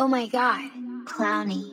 Oh my god. Clowny.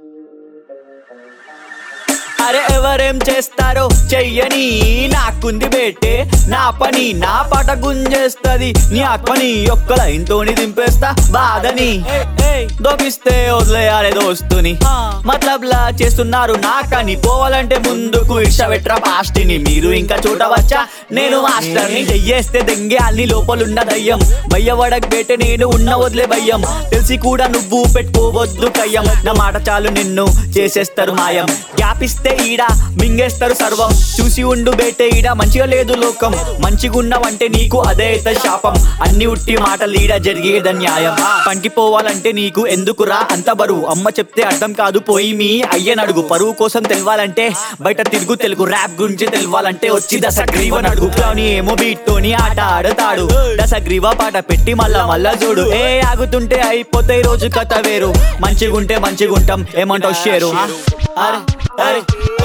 అరే ఎవరేం చేస్తారో చెయ్యని నాకుంది బేటే నా పని నా పాట గుంజేస్తది నీ ఆత్మని ఒక్క లైన్ తోని దింపేస్తా బాధని దోపిస్తే వదిలేయాలి దోస్తుని మతలబ్లా చేస్తున్నారు నాకని పోవాలంటే ముందుకు ఇష్టపెట్రా పాస్టిని మీరు ఇంకా చూడవచ్చా నేను మాస్టర్ని చెయ్యేస్తే దెంగే అన్ని లోపలున్న దయ్యం భయ్యవడక్ బేటే నేను ఉన్న వదిలే భయ్యం తెలిసి కూడా నువ్వు పెట్టుకోవద్దు కయ్యం నా మాట చాలు నిన్ను చేసేస్తారు మాయం గ్యాప్ ఇస్తే ఈడ మింగేస్తారు సర్వం చూసి ఉండు బేటే ఈడ మంచిగా లేదు లోకం మంచిగున్నావంటే నీకు అదే అయితే శాపం అన్ని ఉట్టి మాటలు ఈడ జరిగేద న్యాయం పంకిపోవాలంటే నీకు ఎందుకురా అంత బరువు అమ్మ చెప్తే అర్థం కాదు పోయి మీ అయ్యనడుగు పరువు కోసం తెలవాలంటే బయట తిరుగు తెలుగు ర్యాప్ గురించి తెలవాలంటే వచ్చి దశగ్రీవ నడుగు కానీ ఏమో బీట్ తోని ఆట ఆడతాడు దశగ్రీవ పాట పెట్టి మళ్ళా మళ్ళా చూడు ఏ ఆగుతుంటే అయిపోతే ఈ రోజు కథ వేరు మంచిగుంటే మంచిగుంటాం ఏమంటావు షేరు అరే అరే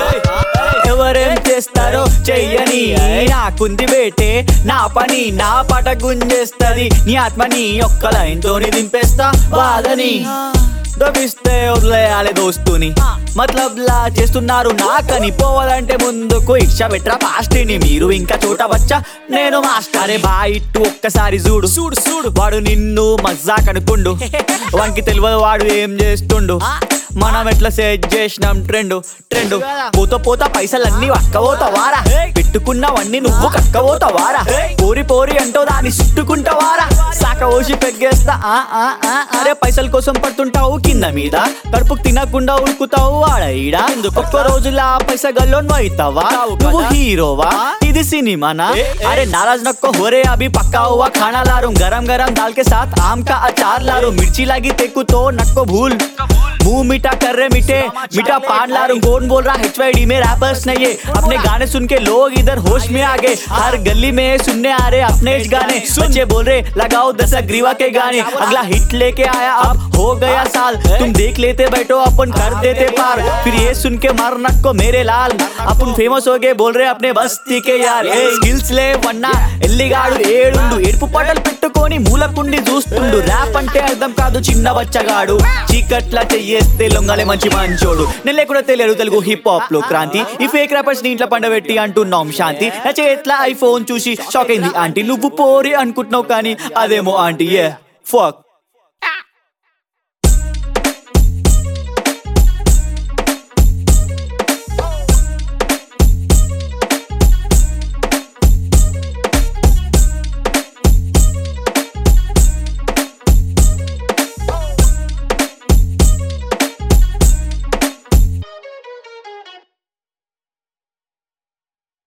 ఎవరేం చేస్తారో చెయ్యని నాకుంది బేటే నా పని నా పాట గుంజేస్తది నీ ఆత్మని ఒక్క లైన్ తోని దింపేస్తా బాధని దొబిస్తే వదిలేయాలి దోస్తుని మతలబ్లా చేస్తున్నారు నాకని పోవాలంటే ముందుకు ఇచ్చ పెట్రా పాస్టిని మీరు ఇంకా చూడవచ్చా నేను మాస్టరే బాయిట్టు ఒక్కసారి చూడు చూడు చూడు వాడు నిన్ను మజాక్ అనుకుండు వానికి తెలియదు వాడు ఏం చేస్తుండు మనం ఎట్లా సెట్ చేసినాం ట్రెండ్ ట్రెండ్ పోత పోత పైసలన్నీ అక్కబోతావారా పెట్టుకున్నవన్నీ నువ్వు కక్కబోతావారా పోరి పోరి అంటో దాన్ని చుట్టుకుంటావారా సాక ఓసి పెగ్గేస్తా ఆ, ఆ, ఆ, అరే పైసల కోసం పడుతుంటావు కింద మీద కడుపుకు తినకుండా ఉరుకుతావు ఆడ ఈడ ఒక్క రోజులా పైస గల్లోన్ అవుతావా నువ్వు హీరోవా ఇది సినిమానా अरे नाराज नको हो रे अभी पक्का हुआ खाना ला रूं गरम गरम दाल के साथ आम का अचार ला रूं मिर्ची लगी तेकू तो नको भूल मुंह मीठा कर रहे मीठे मीठा पान ला रूं कौन बोल रहा एच वाई डी में रैपर्स नहीं है अपने गाने सुन के लोग इधर होश में आ गए हर गली में सुनने आ रहे अपने ज गाने बच्चे बोल रहे लगाओ दस ग्रीवा के गाने अगला हिट लेके आया अब हो गया साल तुम देख लेते बैठो अपन कर देते पार फिर ये सुन के मर नको मेरे लाल अपन फेमस हो गए बोल रहे अपने बस्ती के यार స్కిల్స్ లేవన్నా ఎల్లిగాడు ఏడుండు ఎరుపు పటలు పెట్టుకొని మూలకుండి చూస్తుండు ర్యాప్ అంటే అర్థం కాదు చిన్న బచ్చగాడు చీకట్లా చెయ్యేస్తే లొంగలే మంచి మంచోడు నేను లేకుండా తెలియదు తెలుగు హిప్ హాప్ లో క్రాంతి ఈ ఫేక్ ర్యాపర్స్ ని ఇంట్లో పండబెట్టి అంటున్నాం శాంతి నా చేట్ల ఐఫోన్ చూసి షాక్ అయింది ఆంటీ నువ్వు పోరి అనుకుంటున్నావు కానీ అదేమో ఆంటీ ఏ ఫక్